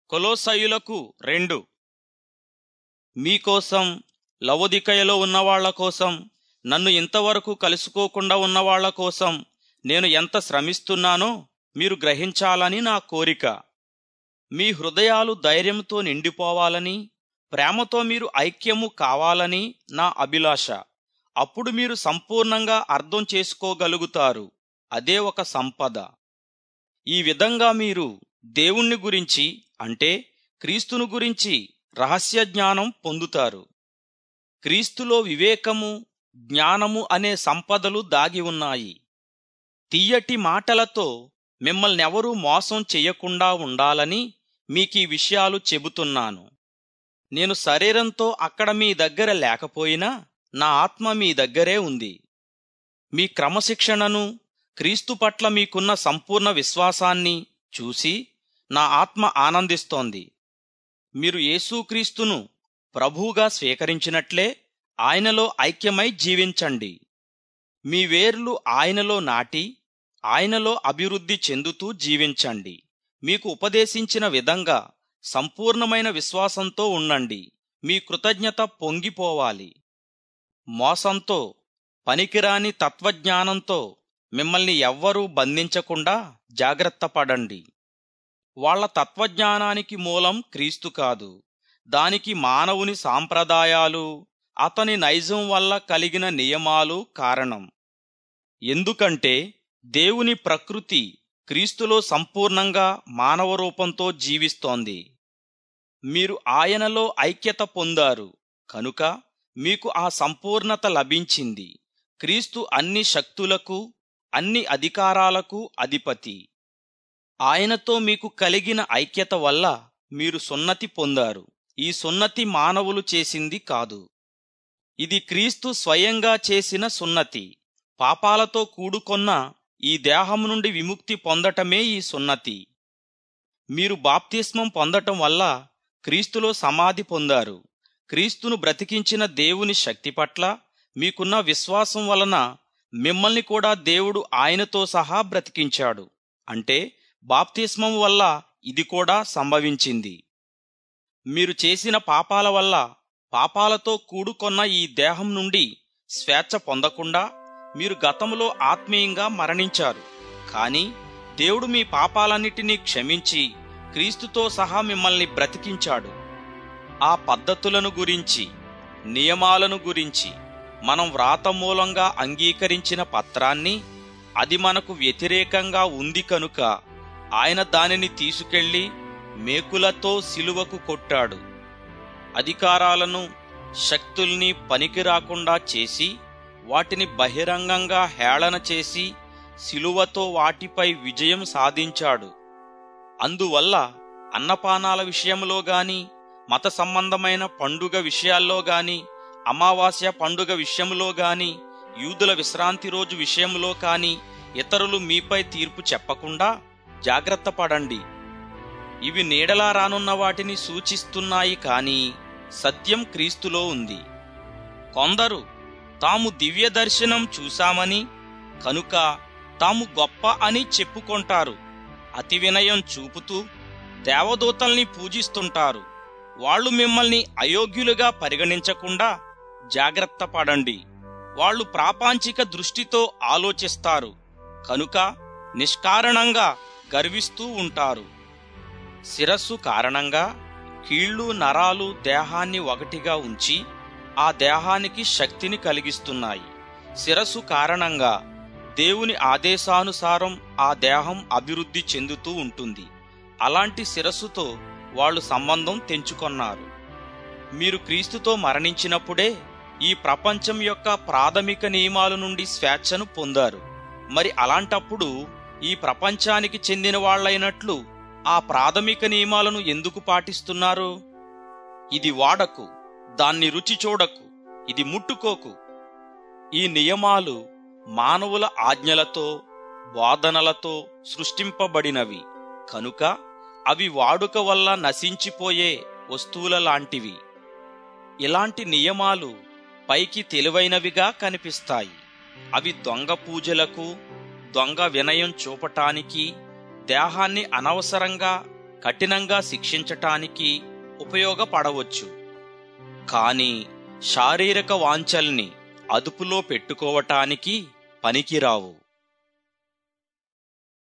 కొలోసయులకు రెండు మీకోసం లవోదికయలో ఉన్నవాళ్ల కోసం నన్ను ఇంతవరకు కలుసుకోకుండా ఉన్నవాళ్ల కోసం నేను ఎంత శ్రమిస్తున్నానో మీరు గ్రహించాలని నా కోరిక మీ హృదయాలు ధైర్యంతో నిండిపోవాలని ప్రేమతో మీరు ఐక్యము కావాలని నా అభిలాష అప్పుడు మీరు సంపూర్ణంగా అర్థం చేసుకోగలుగుతారు అదే ఒక సంపద ఈ విధంగా మీరు దేవుణ్ణి గురించి అంటే క్రీస్తును గురించి రహస్య జ్ఞానం పొందుతారు క్రీస్తులో వివేకము జ్ఞానము అనే సంపదలు దాగి ఉన్నాయి తీయటి మాటలతో మిమ్మల్నెవరూ మోసం చెయ్యకుండా ఉండాలని మీకీ విషయాలు చెబుతున్నాను నేను శరీరంతో అక్కడ మీ దగ్గర లేకపోయినా నా ఆత్మ మీ దగ్గరే ఉంది మీ క్రమశిక్షణను క్రీస్తు పట్ల మీకున్న సంపూర్ణ విశ్వాసాన్ని చూసి నా ఆత్మ ఆనందిస్తోంది మీరు యేసుక్రీస్తును ప్రభువుగా స్వీకరించినట్లే ఆయనలో ఐక్యమై జీవించండి మీ వేర్లు ఆయనలో నాటి ఆయనలో అభివృద్ధి చెందుతూ జీవించండి మీకు ఉపదేశించిన విధంగా సంపూర్ణమైన విశ్వాసంతో ఉండండి మీ కృతజ్ఞత పొంగిపోవాలి మోసంతో పనికిరాని తత్వజ్ఞానంతో మిమ్మల్ని ఎవ్వరూ బంధించకుండా జాగ్రత్త పడండి వాళ్ల తత్వజ్ఞానానికి మూలం క్రీస్తు కాదు దానికి మానవుని సాంప్రదాయాలు అతని నైజం వల్ల కలిగిన నియమాలు కారణం ఎందుకంటే దేవుని ప్రకృతి క్రీస్తులో సంపూర్ణంగా మానవ రూపంతో జీవిస్తోంది మీరు ఆయనలో ఐక్యత పొందారు కనుక మీకు ఆ సంపూర్ణత లభించింది క్రీస్తు అన్ని శక్తులకు అన్ని అధికారాలకు అధిపతి ఆయనతో మీకు కలిగిన ఐక్యత వల్ల మీరు సున్నతి పొందారు ఈ సున్నతి మానవులు చేసింది కాదు ఇది క్రీస్తు స్వయంగా చేసిన సున్నతి పాపాలతో కూడుకొన్న ఈ దేహం నుండి విముక్తి పొందటమే ఈ సున్నతి మీరు బాప్తిస్మం పొందటం వల్ల క్రీస్తులో సమాధి పొందారు క్రీస్తును బ్రతికించిన దేవుని శక్తి పట్ల మీకున్న విశ్వాసం వలన మిమ్మల్ని కూడా దేవుడు ఆయనతో సహా బ్రతికించాడు అంటే బాప్తిస్మం వల్ల ఇది కూడా సంభవించింది మీరు చేసిన పాపాల వల్ల పాపాలతో కూడుకొన్న ఈ దేహం నుండి స్వేచ్ఛ పొందకుండా మీరు గతంలో ఆత్మీయంగా మరణించారు కానీ దేవుడు మీ పాపాలన్నిటినీ క్షమించి క్రీస్తుతో సహా మిమ్మల్ని బ్రతికించాడు ఆ పద్ధతులను గురించి నియమాలను గురించి మనం వ్రాత మూలంగా అంగీకరించిన పత్రాన్ని అది మనకు వ్యతిరేకంగా ఉంది కనుక ఆయన దానిని తీసుకెళ్లి మేకులతో సిలువకు కొట్టాడు అధికారాలను శక్తుల్ని పనికి రాకుండా చేసి వాటిని బహిరంగంగా హేళన చేసి సిలువతో వాటిపై విజయం సాధించాడు అందువల్ల అన్నపానాల విషయంలో గాని మత సంబంధమైన పండుగ విషయాల్లో గాని అమావాస్య పండుగ విషయంలో గాని యూదుల విశ్రాంతి రోజు విషయంలో కాని ఇతరులు మీపై తీర్పు చెప్పకుండా జాగ్రత్త పడండి ఇవి నీడలా రానున్న వాటిని సూచిస్తున్నాయి కాని సత్యం క్రీస్తులో ఉంది కొందరు తాము దివ్య దర్శనం చూశామని కనుక తాము గొప్ప అని చెప్పుకొంటారు అతి వినయం చూపుతూ దేవదూతల్ని పూజిస్తుంటారు వాళ్ళు మిమ్మల్ని అయోగ్యులుగా పరిగణించకుండా జాగ్రత్త పడండి వాళ్ళు ప్రాపాంచిక దృష్టితో ఆలోచిస్తారు కనుక నిష్కారణంగా గర్విస్తూ ఉంటారు శిరస్సు కారణంగా కీళ్లు నరాలు దేహాన్ని ఒకటిగా ఉంచి ఆ దేహానికి శక్తిని కలిగిస్తున్నాయి శిరస్సు కారణంగా దేవుని ఆదేశానుసారం ఆ దేహం అభివృద్ధి చెందుతూ ఉంటుంది అలాంటి శిరస్సుతో వాళ్ళు సంబంధం తెంచుకొన్నారు మీరు క్రీస్తుతో మరణించినప్పుడే ఈ ప్రపంచం యొక్క ప్రాథమిక నియమాల నుండి స్వేచ్ఛను పొందారు మరి అలాంటప్పుడు ఈ ప్రపంచానికి చెందిన వాళ్లైనట్లు ఆ ప్రాథమిక నియమాలను ఎందుకు పాటిస్తున్నారు ఇది వాడకు దాన్ని రుచి చూడకు ఇది ముట్టుకోకు ఈ నియమాలు మానవుల ఆజ్ఞలతో వాదనలతో సృష్టింపబడినవి కనుక అవి వాడుక వల్ల నశించిపోయే వస్తువుల లాంటివి ఇలాంటి నియమాలు పైకి తెలివైనవిగా కనిపిస్తాయి అవి దొంగ పూజలకు దొంగ వినయం చూపటానికి దేహాన్ని అనవసరంగా కఠినంగా శిక్షించటానికి ఉపయోగపడవచ్చు కానీ శారీరక వాంఛల్ని అదుపులో పెట్టుకోవటానికి పనికిరావు